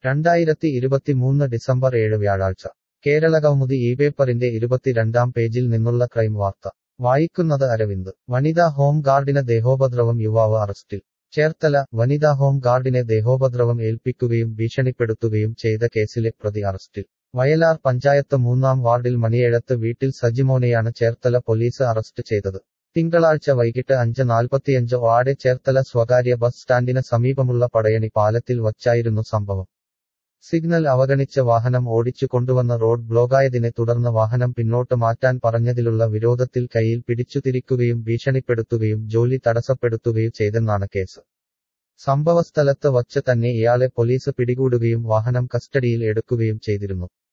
രണ്ടായിരത്തി ഇരുപത്തിമൂന്ന് ഡിസംബർ ഏഴ് വ്യാഴാഴ്ച കേരളകൗമുദി ഈ പേപ്പറിന്റെ ഇരുപത്തിരണ്ടാം പേജിൽ നിന്നുള്ള ക്രൈം വാർത്ത വായിക്കുന്നത് അരവിന്ദ് വനിതാ ഹോം ഗാർഡിന് ദേഹോപദ്രവം യുവാവ് അറസ്റ്റിൽ ചേർത്തല വനിതാ ഹോം ഗാർഡിനെ ദേഹോപദ്രവം ഏൽപ്പിക്കുകയും ഭീഷണിപ്പെടുത്തുകയും ചെയ്ത കേസിലെ പ്രതി അറസ്റ്റിൽ വയലാർ പഞ്ചായത്ത് മൂന്നാം വാർഡിൽ മണിയേഴത്ത് വീട്ടിൽ സജിമോനെയാണ് ചേർത്തല പോലീസ് അറസ്റ്റ് ചെയ്തത് തിങ്കളാഴ്ച വൈകിട്ട് അഞ്ച് നാൽപ്പത്തിയഞ്ച് വാർഡ് ചേർത്തല സ്വകാര്യ ബസ് സ്റ്റാൻഡിന് സമീപമുള്ള പടയണി പാലത്തിൽ വച്ചായിരുന്നു സംഭവം സിഗ്നൽ അവഗണിച്ച് വാഹനം ഓടിച്ചു കൊണ്ടുവന്ന റോഡ് ബ്ലോക്കായതിനെ തുടർന്ന് വാഹനം പിന്നോട്ട് മാറ്റാൻ പറഞ്ഞതിലുള്ള വിരോധത്തിൽ കയ്യിൽ പിടിച്ചുതിരിക്കുകയും ഭീഷണിപ്പെടുത്തുകയും ജോലി തടസ്സപ്പെടുത്തുകയും ചെയ്തെന്നാണ് കേസ് സംഭവസ്ഥലത്ത് വച്ച് തന്നെ ഇയാളെ പോലീസ് പിടികൂടുകയും വാഹനം കസ്റ്റഡിയിൽ എടുക്കുകയും ചെയ്തിരുന്നു